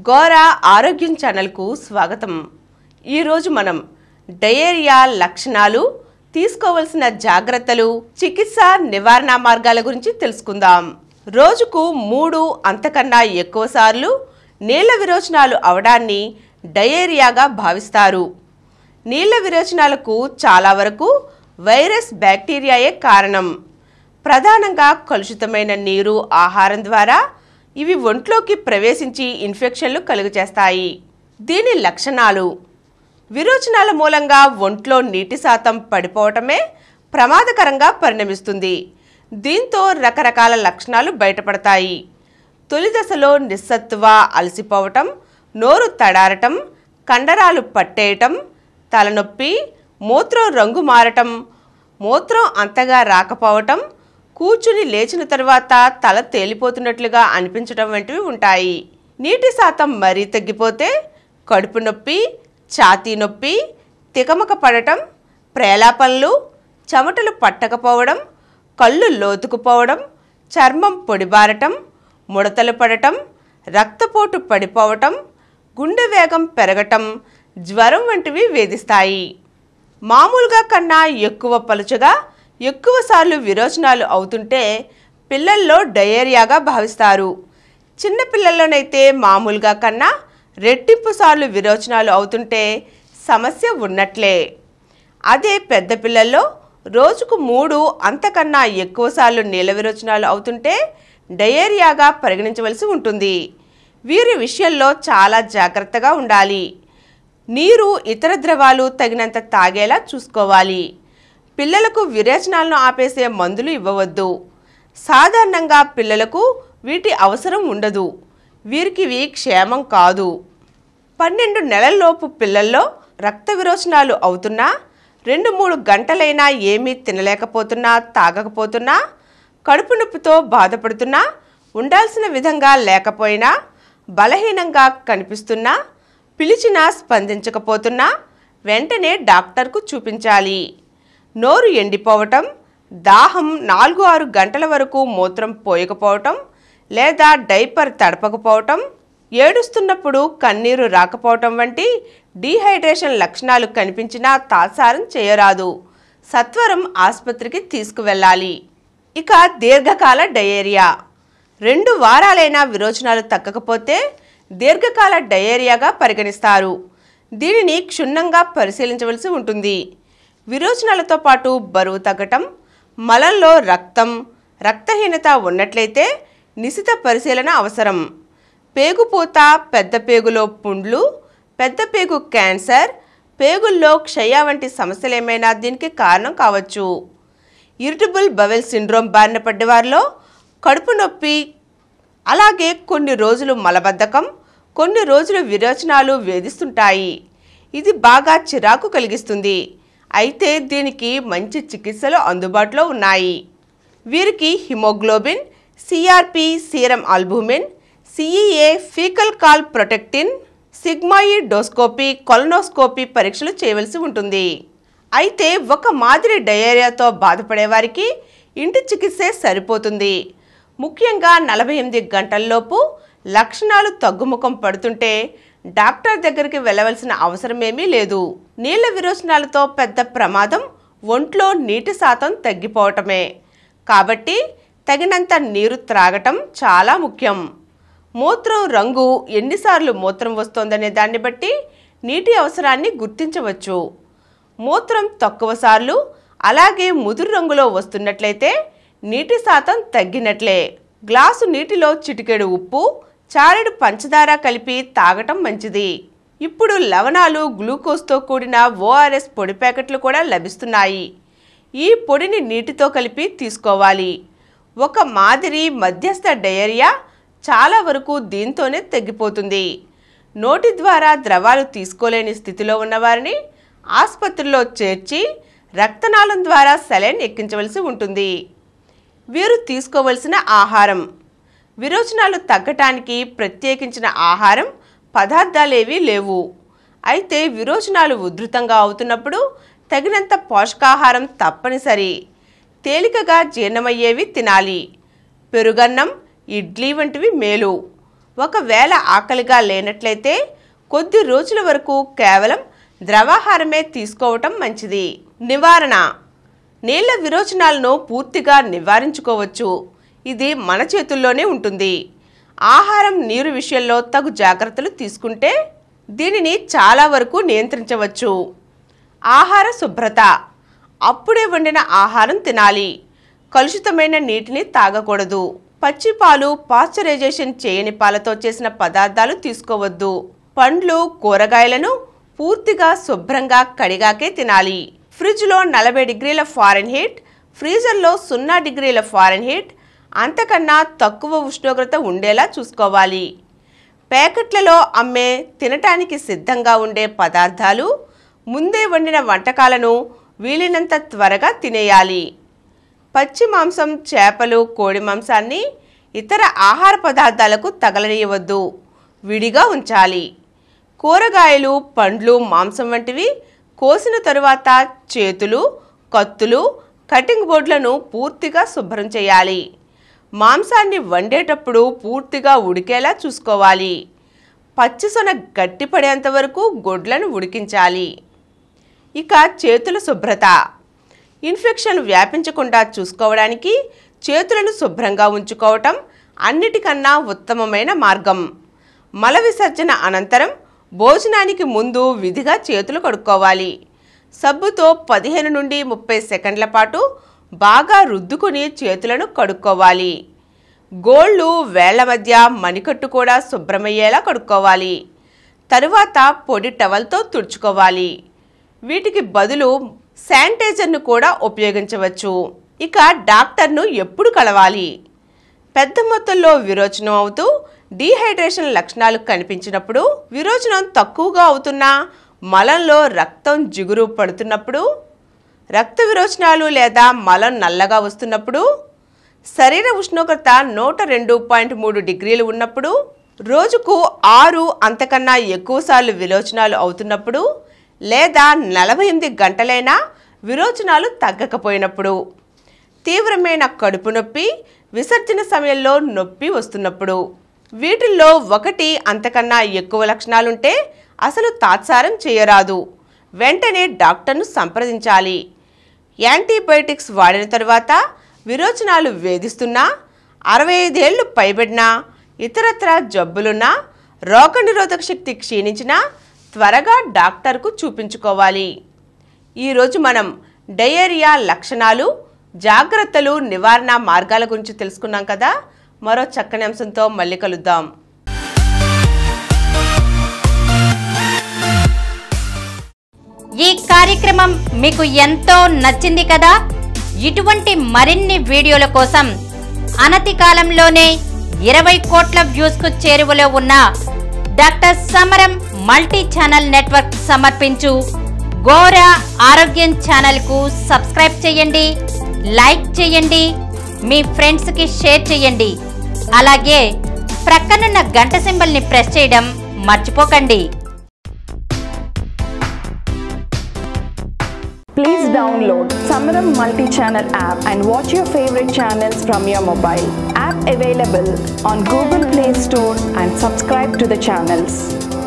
గోర ఆరోగ్యం ఛానల్కు స్వాగతం ఈరోజు మనం డయేరియా లక్షణాలు తీసుకోవలసిన జాగ్రత్తలు చికిత్స నివారణ మార్గాల గురించి తెలుసుకుందాం రోజుకు మూడు అంతకన్నా ఎక్కువ సార్లు నీళ్ల విరోచనాలు అవడాన్ని డయేరియాగా భావిస్తారు నీళ్ల విరోచనాలకు చాలా వరకు వైరస్ బ్యాక్టీరియాయే కారణం ప్రధానంగా కలుషితమైన నీరు ఆహారం ద్వారా ఇవి ఒంట్లోకి ప్రవేశించి ఇన్ఫెక్షన్లు కలుగచేస్తాయి దీని లక్షణాలు విరోచనాల మూలంగా ఒంట్లో నీటి శాతం పడిపోవటమే ప్రమాదకరంగా పరిణమిస్తుంది దీంతో రకరకాల లక్షణాలు బయటపడతాయి తొలి దశలో నిస్సత్తువ అలసిపోవటం నోరు తడారటం కండరాలు పట్టేయటం తలనొప్పి మూత్రం రంగు మారటం మూత్రం అంతగా రాకపోవటం కూర్చుని లేచిన తర్వాత తల తేలిపోతున్నట్లుగా అనిపించడం వంటివి ఉంటాయి నీటి శాతం మరీ తగ్గిపోతే కడుపు నొప్పి ఛాతీ నొప్పి తికమక పడటం ప్రేలాపనలు చెమటలు పట్టకపోవడం కళ్ళు లోతుకుపోవడం చర్మం పొడిబారటం ముడతలు పడటం రక్తపోటు పడిపోవటం గుండె వేగం పెరగటం జ్వరం వంటివి వేధిస్తాయి మామూలుగా కన్నా ఎక్కువ పలుచగా ఎక్కువసార్లు విరోచనాలు అవుతుంటే పిల్లల్లో డయేరియాగా భావిస్తారు చిన్న పిల్లల్లోనైతే మామూలుగా కన్నా రెట్టింపు సార్లు విరోచనాలు అవుతుంటే సమస్య ఉన్నట్లే అదే పెద్ద పిల్లల్లో రోజుకు మూడు అంతకన్నా ఎక్కువసార్లు నీళ్ళ విరోచనాలు అవుతుంటే డయేరియాగా పరిగణించవలసి ఉంటుంది వీరి విషయంలో చాలా జాగ్రత్తగా ఉండాలి నీరు ఇతర ద్రవాలు తగినంత తాగేలా చూసుకోవాలి పిల్లలకు విరేచనాలను ఆపేసే మందులు ఇవ్వవద్దు సాధారణంగా పిల్లలకు వీటి అవసరం ఉండదు వీరికి ఇవి క్షేమం కాదు పన్నెండు నెలల్లోపు పిల్లల్లో రక్త విరోచనాలు అవుతున్నా రెండు మూడు గంటలైనా ఏమీ తినలేకపోతున్నా తాగకపోతున్నా కడుపు నొప్పితో బాధపడుతున్నా ఉండాల్సిన విధంగా లేకపోయినా బలహీనంగా కనిపిస్తున్నా పిలిచినా స్పందించకపోతున్నా వెంటనే డాక్టర్కు చూపించాలి నోరు ఎండిపోవటం దాహం నాలుగు ఆరు గంటల వరకు మూత్రం పోయకపోవటం లేదా డైపర్ తడపకపోవటం ఏడుస్తున్నప్పుడు కన్నీరు రాకపోవటం వంటి డీహైడ్రేషన్ లక్షణాలు కనిపించినా తాత్సారం చేయరాదు సత్వరం ఆసుపత్రికి తీసుకువెళ్ళాలి ఇక దీర్ఘకాల డయేరియా రెండు వారాలైనా విరోచనాలు తగ్గకపోతే దీర్ఘకాల డయేరియాగా పరిగణిస్తారు దీనిని క్షుణ్ణంగా పరిశీలించవలసి ఉంటుంది విరోచనాలతో పాటు బరువు తగ్గటం మలంలో రక్తం రక్తహీనత ఉన్నట్లయితే నిశిత పరిశీలన అవసరం పేగుపూత పెద్ద పేగులో పుండ్లు పెద్ద పేగు క్యాన్సర్ పేగుల్లో క్షయ వంటి సమస్యలు ఏమైనా దీనికి కారణం కావచ్చు ఇరిటబుల్ బవెల్ సిండ్రోమ్ బారిన పడ్డవారిలో కడుపు నొప్పి అలాగే కొన్ని రోజులు మలబద్ధకం కొన్ని రోజులు విరోచనాలు వేధిస్తుంటాయి ఇది బాగా చిరాకు కలిగిస్తుంది అయితే దీనికి మంచి చికిత్సలు అందుబాటులో ఉన్నాయి వీరికి haemoglobin CRP serum albumin CEA faecal calprotectin sigmoidoscopy colonoscopy పరీక్షలు చేయవలసి ఉంటుంది అయితే ఒక మాదిరి డయేరియాతో బాధపడే వారికి ఇంటి చికిత్సే సరిపోతుంది ముఖ్యంగా నలభై ఎనిమిది గంటల్లోపు లక్షణాలు తగ్గుముఖం పడుతుంటే డాక్టర్ దగ్గరికి వెళ్ళవలసిన అవసరమేమీ లేదు నీళ్ల విరోచనాలతో పెద్ద ప్రమాదం ఒంట్లో నీటి శాతం తగ్గిపోవటమే కాబట్టి తగినంత నీరు త్రాగటం చాలా ముఖ్యం మూత్రం రంగు ఎన్నిసార్లు మూత్రం వస్తోందనే దాన్ని బట్టి నీటి అవసరాన్ని గుర్తించవచ్చు మూత్రం తక్కువ సార్లు అలాగే ముదురు రంగులో వస్తున్నట్లయితే నీటి శాతం తగ్గినట్లే గ్లాసు నీటిలో చిటికెడు ఉప్పు చారెడు పంచదార కలిపి తాగటం మంచిది ఇప్పుడు లవణాలు గ్లూకోజ్తో కూడిన ఓఆర్ఎస్ పొడి ప్యాకెట్లు కూడా లభిస్తున్నాయి ఈ పొడిని నీటితో కలిపి తీసుకోవాలి ఒక మాదిరి మధ్యస్థ డయేరియా చాలా వరకు దీంతోనే తగ్గిపోతుంది నోటి ద్వారా ద్రవాలు తీసుకోలేని స్థితిలో ఉన్నవారిని ఆసుపత్రిలో చేర్చి రక్తనాళం ద్వారా సెలైన్ ఎక్కించవలసి ఉంటుంది వీరు తీసుకోవలసిన ఆహారం విరోచనాలు తగ్గటానికి ప్రత్యేకించిన ఆహారం పదార్థాలేవీ లేవు అయితే విరోచనాలు ఉధృతంగా అవుతున్నప్పుడు తగినంత పోషకాహారం తప్పనిసరి తేలికగా జీర్ణమయ్యేవి తినాలి పెరుగన్నం ఇడ్లీ వంటివి మేలు ఒకవేళ ఆకలిగా లేనట్లయితే కొద్ది రోజుల వరకు కేవలం ద్రవాహారమే తీసుకోవటం మంచిది నివారణ నీళ్ల విరోచనాలను పూర్తిగా నివారించుకోవచ్చు ఇది మన చేతుల్లోనే ఉంటుంది ఆహారం నీరు విషయంలో తగు జాగ్రత్తలు తీసుకుంటే దీనిని చాలా వరకు నియంత్రించవచ్చు ఆహార శుభ్రత అప్పుడే వండిన ఆహారం తినాలి కలుషితమైన నీటిని తాగకూడదు పచ్చి పాలు పాశ్చరైజేషన్ చేయని పాలతో చేసిన పదార్థాలు తీసుకోవద్దు పండ్లు కూరగాయలను పూర్తిగా శుభ్రంగా కడిగాకే తినాలి ఫ్రిడ్జ్లో నలభై డిగ్రీల ఫారెన్ హీట్ ఫ్రీజర్లో సున్నా డిగ్రీల ఫారెన్ హీట్ అంతకన్నా తక్కువ ఉష్ణోగ్రత ఉండేలా చూసుకోవాలి ప్యాకెట్లలో అమ్మే తినటానికి సిద్ధంగా ఉండే పదార్థాలు ముందే వండిన వంటకాలను వీలైనంత త్వరగా తినేయాలి పచ్చి మాంసం చేపలు కోడి మాంసాన్ని ఇతర ఆహార పదార్థాలకు తగలనీయవద్దు విడిగా ఉంచాలి కూరగాయలు పండ్లు మాంసం వంటివి కోసిన తరువాత చేతులు కత్తులు కటింగ్ బోర్డులను పూర్తిగా శుభ్రం చేయాలి మాంసాన్ని వండేటప్పుడు పూర్తిగా ఉడికేలా చూసుకోవాలి పచ్చిసొన గట్టిపడేంత వరకు గొడ్లను ఉడికించాలి ఇక చేతుల శుభ్రత ఇన్ఫెక్షన్ వ్యాపించకుండా చూసుకోవడానికి చేతులను శుభ్రంగా ఉంచుకోవటం అన్నిటికన్నా ఉత్తమమైన మార్గం మల విసర్జన అనంతరం భోజనానికి ముందు విధిగా చేతులు కడుక్కోవాలి సబ్బుతో పదిహేను నుండి ముప్పై సెకండ్ల పాటు బాగా రుద్దుకుని చేతులను కడుక్కోవాలి గోళ్ళు వేళ్ల మధ్య మణికట్టు కూడా శుభ్రమయ్యేలా కడుక్కోవాలి తరువాత పొడి టవల్తో తుడుచుకోవాలి వీటికి బదులు శానిటైజర్ను కూడా ఉపయోగించవచ్చు ఇక డాక్టర్ను ఎప్పుడు కలవాలి పెద్ద మొత్తంలో విరోచనం అవుతూ డీహైడ్రేషన్ లక్షణాలు కనిపించినప్పుడు విరోచనం తక్కువగా అవుతున్నా మలంలో రక్తం జిగురు పడుతున్నప్పుడు రక్త విరోచనాలు లేదా మలం నల్లగా వస్తున్నప్పుడు శరీర ఉష్ణోగ్రత నూట రెండు పాయింట్ మూడు డిగ్రీలు ఉన్నప్పుడు రోజుకు ఆరు అంతకన్నా ఎక్కువసార్లు విరోచనాలు అవుతున్నప్పుడు లేదా నలభై ఎనిమిది గంటలైనా విరోచనాలు తగ్గకపోయినప్పుడు తీవ్రమైన కడుపు నొప్పి విసర్జన సమయంలో నొప్పి వస్తున్నప్పుడు వీటిల్లో ఒకటి అంతకన్నా ఎక్కువ లక్షణాలుంటే అసలు తాత్సారం చేయరాదు వెంటనే డాక్టర్ను సంప్రదించాలి యాంటీబయోటిక్స్ వాడిన తరువాత విరోచనాలు వేధిస్తున్నా అరవై ఐదేళ్లు పైబడినా ఇతరత్ర జబ్బులున్నా రోగనిరోధక శక్తి క్షీణించినా త్వరగా డాక్టర్కు చూపించుకోవాలి ఈరోజు మనం డయేరియా లక్షణాలు జాగ్రత్తలు నివారణ మార్గాల గురించి తెలుసుకున్నాం కదా మరో చక్కని అంశంతో మళ్ళీ కలుద్దాం ఈ కార్యక్రమం మీకు ఎంతో నచ్చింది కదా ఇటువంటి మరిన్ని వీడియోల కోసం అనతి కాలంలోనే ఇరవై కోట్ల వ్యూస్ కు చేరువలో ఉన్న డాక్టర్ సమరం మల్టీ ఛానల్ నెట్వర్క్ సమర్పించు గోరా ఆరోగ్యం ఛానల్ కు సబ్స్క్రైబ్ చేయండి లైక్ చేయండి మీ ఫ్రెండ్స్ కి షేర్ చేయండి అలాగే ప్రక్కనున్న గంట సింబల్ ని ప్రెస్ చేయడం మర్చిపోకండి Please download Samaram multi-channel app and watch your favorite channels from your mobile. App available on Google Play Store and subscribe to the channels.